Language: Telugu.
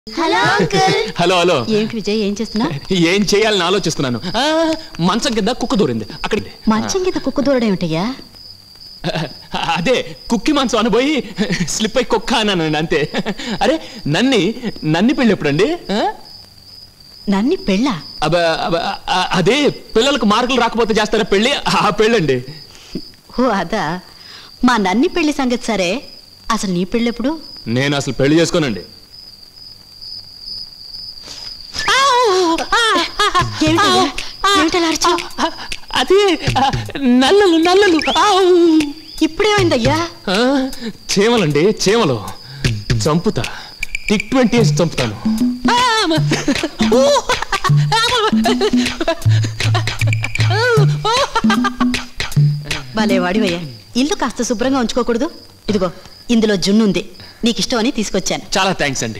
హలో అంకుల్ హలో హలో ఏమిటి విజయ్ ఏం చేస్తున్నా ఏం చేయాలని ఆలోచిస్తున్నాను ఆ, మంచం కింద కుక్క దూరింది అక్కడ మంచం కింద కుక్క దూరడం ఏమిటయ్యా అదే కుక్కి మంచం అనబోయి స్లిప్ అయి కుక్క అన్నానండి అంతే అరే నన్ని నన్ని పెళ్ళి ఎప్పుడండి ఆ? నన్ని పెళ్ళా అబ్బ అబ్బ, ఆ, అదే పిల్లలకు మార్కులు రాకపోతే చేస్తారా పెళ్ళి ఆ పెళ్ళండి ఓ అదా మా నన్ని పెళ్లి సంగతి సరే అసలు నీ పెళ్ళెప్పుడు నేను అసలు పెళ్లి చేసుకోనండి ఏమిటయ్యా? ఏమిటలా అరిచావ్? అది ఆ, నల్లలు నల్లలు ఆవ్. ఇప్పుడేమైందయ్యా ఆ, చీమలండి చీమలు చంపుతా టిక్ ట్వంటీ వేసి చంపుతాను భలే వాడివయ్యా ఇల్లు కాస్త శుభ్రంగా ఉంచుకోకూడదు ఇదిగో ఇందులో జున్నుంది నీకు ఇష్టమని తీసుకొచ్చాను చాలా థ్యాంక్స్ అండి